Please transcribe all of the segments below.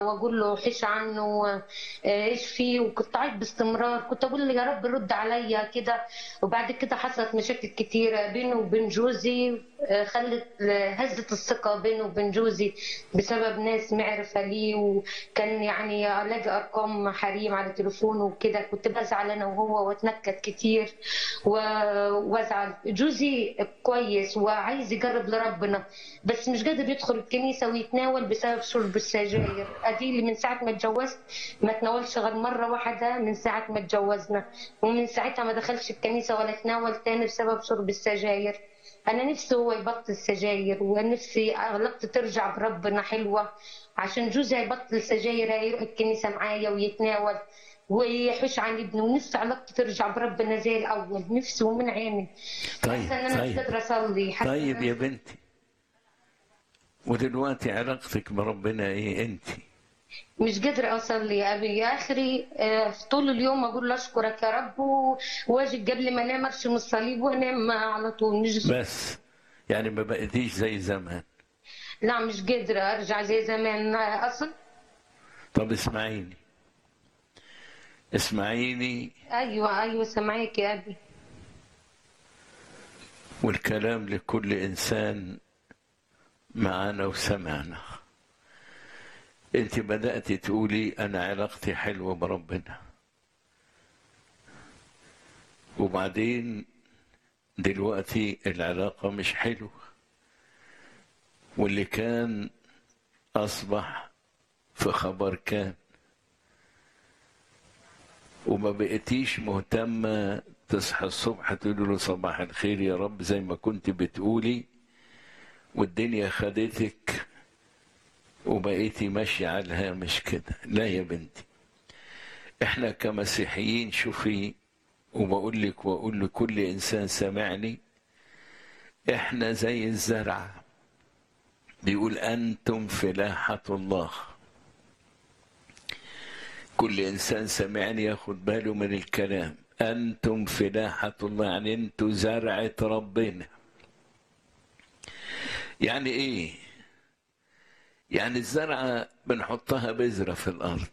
واقول له حش عنه آه، ايش فيه وكنت عايز باستمرار كنت اقول له يا رب رد عليا كده وبعد كده حصلت مشاكل كتيره بينه وبين جوزي آه، خلت هزت الثقه بينه وبين جوزي بسبب ناس معرفه ليه وكان يعني الاقي ارقام حريم على تليفونه وكده كنت بزعل انا وهو واتنكد كتير و- وازعل جوزي كويس وعايز يقرب لربنا بس مش قادر يدخل الكنيسه ويتناول بسبب شرب السجاير ادي اللي من ساعه ما اتجوزت ما تناولش غير مره واحده من ساعه ما اتجوزنا ومن ساعتها ما دخلش الكنيسه ولا تناول تاني بسبب شرب السجاير انا نفسي هو يبطل السجاير ونفسي علاقتي ترجع بربنا حلوه عشان جوزي هيبطل سجاير هيروح الكنيسه معايا ويتناول ويحوش عن ابنه ونفسي علاقتي ترجع بربنا زي الاول نفسي ومن عيني طيب حاسه ان انا مش طيب قادره اصلي حاسة طيب إن يا بنتي ودلوقتي علاقتك بربنا ايه انت مش قادرة أصلي يا أبي يا آخري آه، طول اليوم أقول له أشكرك يا رب و- وأجي قبل ما أنام أرشم الصليب وأنام على طول مش بس يعني ما بقيتيش زي زمان لا مش قادرة أرجع زي زمان آه، أصل طب اسمعيني اسمعيني أيوة أيوة سامعاك يا أبي والكلام لكل انسان معانا وسمعنا انت بدأت تقولي انا علاقتي حلوة بربنا وبعدين دلوقتي العلاقة مش حلوة واللي كان أصبح في خبر كان وما بقيتيش مهتمة تصحى الصبح تقول له صباح الخير يا رب زي ما كنت بتقولي والدنيا خدتك وبقيتي ماشية على الهامش كده لا يا بنتي احنا كمسيحيين شوفي وبقول لك واقول لكل انسان سامعني احنا زي الزرع بيقول انتم فلاحة الله كل انسان سمعني ياخد باله من الكلام انتم فلاحة الله يعني انتوا زرعة ربنا يعني ايه يعني الزرعة بنحطها بذرة في الارض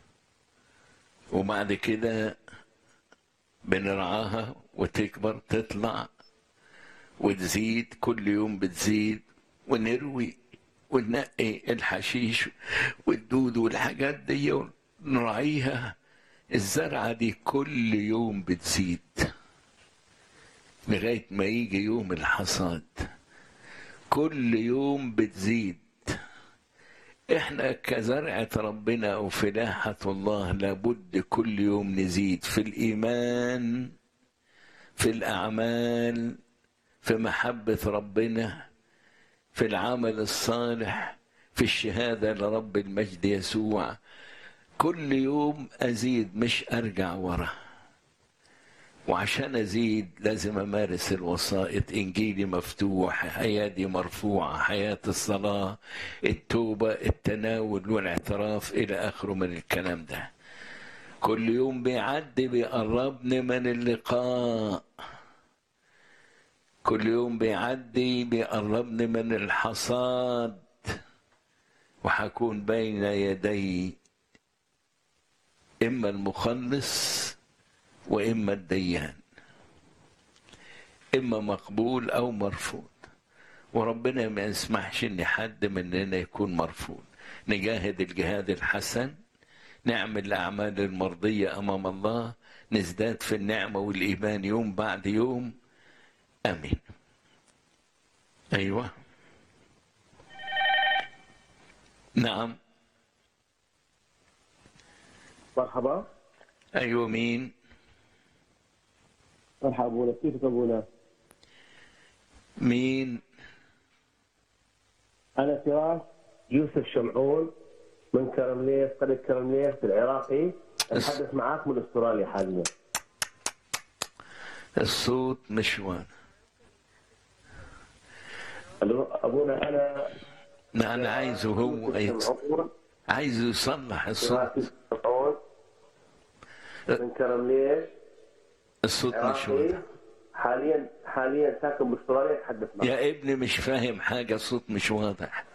وبعد كده بنرعاها وتكبر تطلع وتزيد كل يوم بتزيد ونروي وننقي الحشيش والدود والحاجات دي ونراعيها الزرعة دي كل يوم بتزيد لغاية ما يجي يوم الحصاد كل يوم بتزيد احنا كزرعة ربنا او فلاحة الله لابد كل يوم نزيد في الايمان في الاعمال في محبة ربنا في العمل الصالح في الشهادة لرب المجد يسوع كل يوم ازيد مش ارجع ورا وعشان ازيد لازم امارس الوسائط انجيلي مفتوح حياتي مرفوعه حياه الصلاه التوبه التناول والاعتراف الى اخره من الكلام ده كل يوم بيعدي بيقربني من اللقاء كل يوم بيعدي بيقربني من الحصاد وحكون بين يدي اما المخلص واما الديان اما مقبول او مرفوض وربنا ما يسمحش ان حد مننا يكون مرفوض نجاهد الجهاد الحسن نعمل الاعمال المرضيه امام الله نزداد في النعمه والايمان يوم بعد يوم امين ايوه نعم مرحبا ايوه مين مرحبا ابونا كيفك ابونا؟ مين انا فراس يوسف شمعون من كرمليس قرية كرمليس العراقي اتحدث معاك من استراليا حاليا الصوت مش واضح ألو، ابونا انا لا انا عايزه هو يوسف شمعون عايزه يصلح الصوت فراس يوسف شمعون من كرمليس الصوت مش عراقي واضح حاليا حاليا ساكن باستراليا اتحدث معك يا ابني مش فاهم حاجة الصوت مش واضح